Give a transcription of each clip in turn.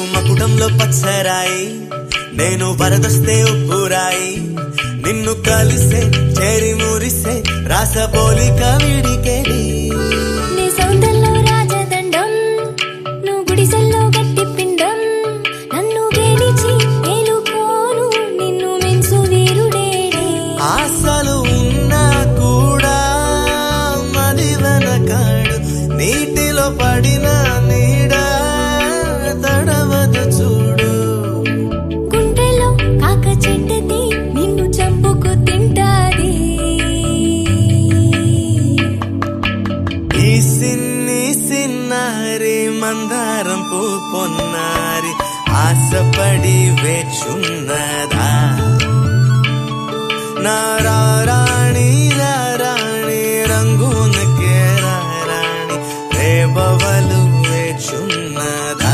మకుటంలో పచ్చరాయి నేను వరదొస్తే ఉప్పురాయి నిన్ను కలిసే చేరి మురిసే రాసపోలిక విడికెడి నీ సౌందర్యంలో రాజదండం నువ్వు గుడిసెల్లో గట్టి పిండం నన్ను గెలిచి మేలుకోను నిన్ను మించు వీరుడేడే ఆశలు ఉన్నా కూడా మది వెనకాడు నీటిలో పడిన నీడ తడవదు చూడు గుండెలో కాక చెడ్డది నిన్ను చంపుకు తింటాది ఈ సిన్ని సిన్నారి మందారం పూ పొన్నారి ఆశపడి వేచున్నదా నారాణి రాణి రంగునకే రాణి రేబవలు వేచున్నదా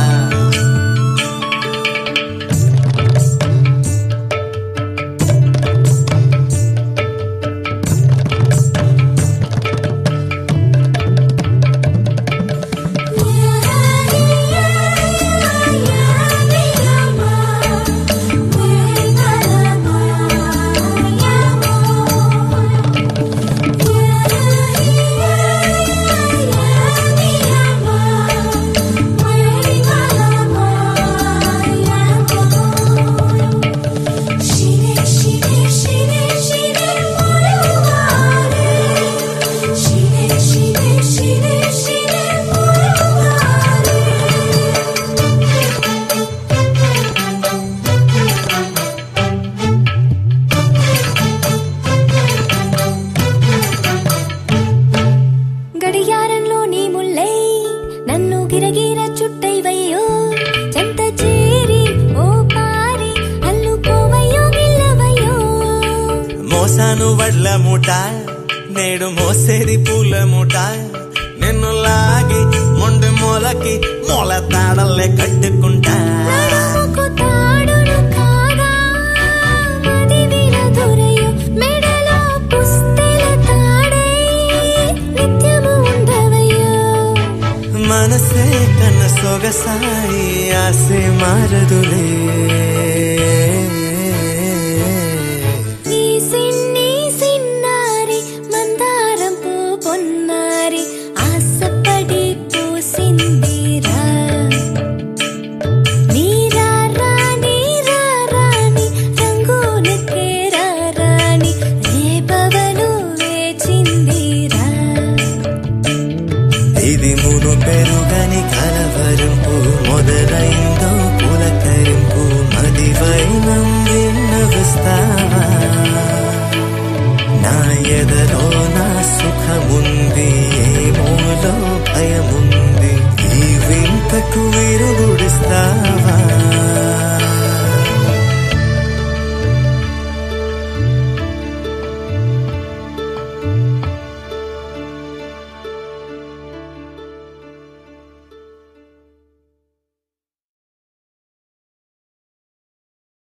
గడియారంలో నీ ముల్లై నన్ను గిరగిర చుట్టైవయ్యో చెంత చేరి ఓ పారి అల్లుకోవయ్యో గిల్లవయ్యో మోసాను వడ్ల మూట నేడు మోసేది పూల మూట నిన్ను లాగి మొండి మూలకి మూల తాడల్లే కట్టుకుంటా నడుముకు తాడును కాగా మదివిన దొరయు మెడలో పుస్తెల తాడై నిత్యము ఉండవయ్యో మనసే కన్న సొగసాయి ఆసే మారదులే ఈ సిన్ని సిన్నారి మందారం పూ పొన్నారి ఆశపడి పూసిందిరా నీరా రాణి రాణి రంగులకే రాణి రేపవలు వేచిందిరా ఇది మును పెరుగని కలవరింపు మొదలైందో పులకరింపు మది వైనం విన్నవిస్తావా నా ఎదలో నా సుఖముంది ఏమోలో భయముంది ఈ వింతకు విరుగుడిస్తావా